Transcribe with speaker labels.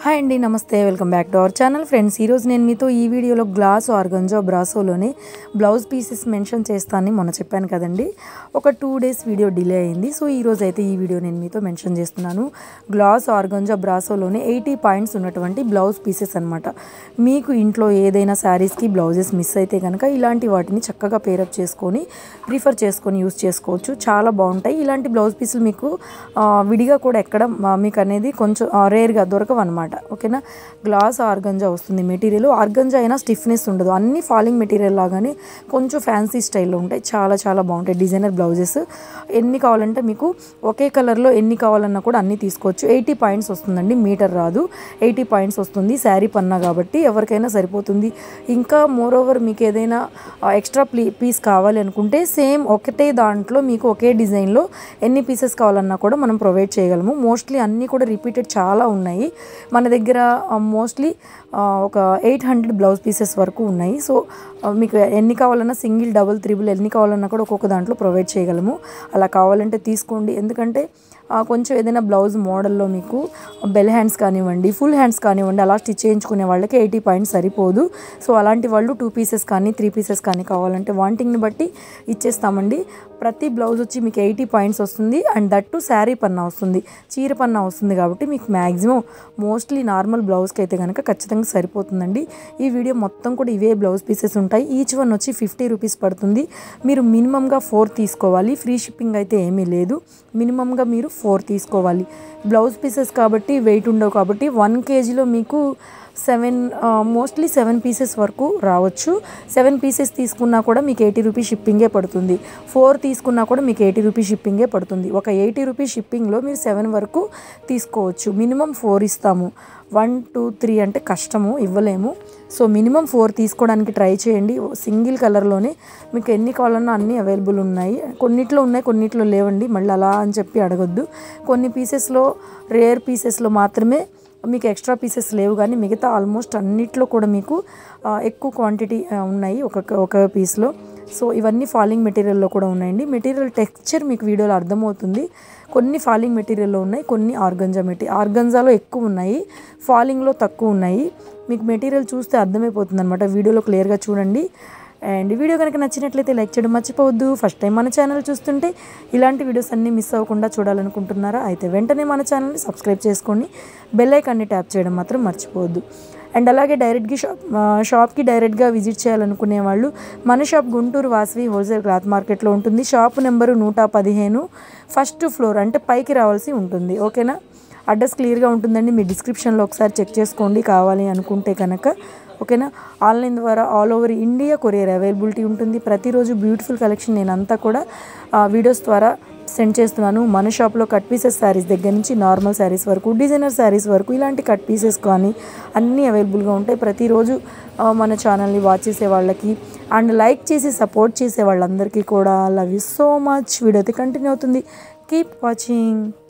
Speaker 1: hi అండి నమస్తే welcome back to our channel friends ఈరోజు నేను మీతో ఈ వీడియోలో గ్లాస్ ఆర్గంజో బ్రాసోలోనే బ్లౌజ్ పీసెస్ మెన్షన్ చేస్తానని మొన్న చెప్పాను కదండి ఒక టూ డేస్ వీడియో డిలే అయింది సో ఈ రోజు అయితే ఈ వీడియో నేను మీతో మెన్షన్ చేస్తున్నాను గ్లాస్ ఆర్గంజో బ్రాసోలోనే ఎయిటీ పాయింట్స్ ఉన్నటువంటి బ్లౌజ్ పీసెస్ అనమాట మీకు ఇంట్లో ఏదైనా శారీస్కి బ్లౌజెస్ మిస్ అయితే కనుక ఇలాంటి వాటిని చక్కగా పేరప్ చేసుకొని ప్రిఫర్ చేసుకొని యూస్ చేసుకోవచ్చు చాలా బాగుంటాయి ఇలాంటి బ్లౌజ్ పీసులు మీకు ఆ, విడిగా కూడా ఎక్కడ ఆ, మీకు అనేది కొంచెం రేర్గా దొరకవు అనమాట ఓకేనా గ్లాస్ ఆర్గంజా వస్తుంది మెటీరియల్ ఆర్గంజా అయినా స్టిఫ్నెస్ ఉండదు అన్ని ఫాలింగ్ మెటీరియల్ లాగానే కొంచెం ఫ్యాన్సీ స్టైల్లో ఉంటాయి చాలా చాలా బాగుంటాయి డిజైనర్ బ్లౌజెస్ ఎన్ని కావాలంటే మీకు ఒకే కలర్లో ఎన్ని కావాలన్నా కూడా అన్ని తీసుకోవచ్చు ఎయిటీ పాయింట్స్ వస్తుందండి మీటర్ రాదు ఎయిటీ పాయింట్స్ వస్తుంది శారీ పన్నా కాబట్టి ఎవరికైనా సరిపోతుంది ఇంకా మోర్ ఓవర్ మీకు ఏదైనా ఎక్స్ట్రా ప్లీ పీస్ కావాలి అనుకుంటే సేమ్ ఒకటే దాంట్లో మీకు ఒకే డిజైన్లో ఎన్ని పీసెస్ కావాలన్నా కూడా మనం ప్రొవైడ్ చేయగలము మోస్ట్లీ అన్నీ కూడా రిపీటెడ్ చాలా ఉన్నాయి మన దగ్గర మోస్ట్లీ ఒక ఎయిట్ హండ్రెడ్ బ్లౌజ్ పీసెస్ వరకు ఉన్నాయి సో ఆ, మీకు ఎన్ని కావాలన్నా సింగిల్ డబుల్ త్రిబుల్ ఎన్ని కావాలన్నా కూడా ఒక్కొక్క దాంట్లో ప్రొవైడ్ చేయగలము అలా కావాలంటే తీసుకోండి ఎందుకంటే ఆ, కొంచెం ఏదైనా బ్లౌజ్ మోడల్లో మీకు బెల్ హ్యాండ్స్ కానివ్వండి ఫుల్ హ్యాండ్స్ కానివ్వండి అలా స్టిచ్ చేయించుకునే వాళ్ళకి ఎయిటీ పాయింట్స్ సరిపోదు సో అలాంటి వాళ్ళు టూ పీసెస్ కానీ త్రీ పీసెస్ కానీ కావాలంటే వాంటింగ్ని బట్టి ఇచ్చేస్తామండి ప్రతి బ్లౌజ్ వచ్చి మీకు ఎయిటీ పాయింట్స్ వస్తుంది అండ్ దట్ టు శారీ పన్నా వస్తుంది చీర పన్నా వస్తుంది కాబట్టి మీకు మ్యాక్సిమం మోస్ట్లీ నార్మల్ బ్లౌజ్కి అయితే కనుక ఖచ్చితంగా సరిపోతుందండి ఈ వీడియో మొత్తం కూడా ఇవే బ్లౌజ్ పీసెస్ ఉంటాయి ఈచ్ వన్ వచ్చి ఫిఫ్టీ రూపీస్ పడుతుంది మీరు మినిమంగా ఫోర్ తీసుకోవాలి ఫ్రీ షిప్పింగ్ అయితే ఏమీ లేదు మినిమంగా మీరు ఫోర్ తీసుకోవాలి బ్లౌజ్ పీసెస్ కాబట్టి వెయిట్ ఉండవు కాబట్టి వన్ కేజీలో మీకు సెవెన్ మోస్ట్లీ సెవెన్ పీసెస్ వరకు రావచ్చు సెవెన్ పీసెస్ తీసుకున్నా కూడా మీకు ఎయిటీ రూపీస్ షిప్పింగే పడుతుంది ఫోర్ తీసుకున్నా కూడా మీకు ఎయిటీ రూపీస్ షిప్పింగే పడుతుంది ఒక ఎయిటీ రూపీస్ షిప్పింగ్లో మీరు సెవెన్ వరకు తీసుకోవచ్చు మినిమం ఫోర్ ఇస్తాము వన్ టూ త్రీ అంటే కష్టము ఇవ్వలేము సో మినిమం ఫోర్ తీసుకోవడానికి ట్రై చేయండి సింగిల్ కలర్లోనే మీకు ఎన్ని కావాలన్నా అన్నీ అవైలబుల్ ఉన్నాయి కొన్నిట్లో ఉన్నాయి కొన్నిట్లో లేవండి మళ్ళీ అలా అని చెప్పి అడగొద్దు కొన్ని పీసెస్లో రేర్ పీసెస్లో మాత్రమే మీకు ఎక్స్ట్రా పీసెస్ లేవు కానీ మిగతా ఆల్మోస్ట్ అన్నిట్లో కూడా మీకు ఆ, ఎక్కువ క్వాంటిటీ ఆ, ఉన్నాయి ఒక ఒక పీస్లో సో ఇవన్నీ ఫాలింగ్ మెటీరియల్లో కూడా ఉన్నాయండి మెటీరియల్ టెక్స్చర్ మీకు వీడియోలో అర్థమవుతుంది కొన్ని ఫాలింగ్ మెటీరియల్లో ఉన్నాయి కొన్ని ఆర్గంజా మెటీ ఆర్గంజాలో ఎక్కువ ఉన్నాయి ఫాలింగ్లో తక్కువ ఉన్నాయి మీకు మెటీరియల్ చూస్తే అర్థమైపోతుంది అనమాట వీడియోలో క్లియర్గా చూడండి అండ్ ఈ వీడియో కనుక నచ్చినట్లయితే లైక్ చేయడం మర్చిపోవద్దు ఫస్ట్ టైం మన ఛానల్ చూస్తుంటే ఇలాంటి వీడియోస్ అన్నీ మిస్ అవ్వకుండా చూడాలనుకుంటున్నారా అయితే వెంటనే మన ఛానల్ని సబ్స్క్రైబ్ చేసుకోండి బెల్ ఐకాన్ని ట్యాప్ చేయడం మాత్రం మర్చిపోవద్దు అండ్ అలాగే డైరెక్ట్గా షాప్ ఆ, షాప్కి డైరెక్ట్గా విజిట్ చేయాలనుకునే వాళ్ళు మన shop Guntur Vasavi wholesale cloth మార్కెట్లో ఉంటుంది షాప్ నెంబరు నూట పదిహేను ఫస్ట్ ఫ్లోర్ అంటే పైకి రావాల్సి ఉంటుంది ఓకేనా అడ్రస్ క్లియర్గా ఉంటుందండి మీ డిస్క్రిప్షన్లో ఒకసారి చెక్ చేసుకోండి కావాలి అనుకుంటే కనుక ఓకేనా ఆన్లైన్ ద్వారా all over India courier availability ఉంటుంది ప్రతిరోజు బ్యూటిఫుల్ కలెక్షన్ నేను అంతా కూడా ఆ, వీడియోస్ ద్వారా సెండ్ చేస్తున్నాను మన షాప్లో కట్ పీసెస్ శారీస్ దగ్గర నుంచి నార్మల్ శారీస్ వరకు డిజైనర్ శారీస్ వరకు ఇలాంటి కట్ పీసెస్ కానీ అన్నీ అవైలబుల్గా ఉంటాయి ప్రతిరోజు ఆ, మన ఛానల్ని వాచ్ చేసే వాళ్ళకి అండ్ లైక్ చేసి సపోర్ట్ చేసే వాళ్ళందరికీ కూడా love you so much video అయితే కంటిన్యూ అవుతుంది కీప్ వాచింగ్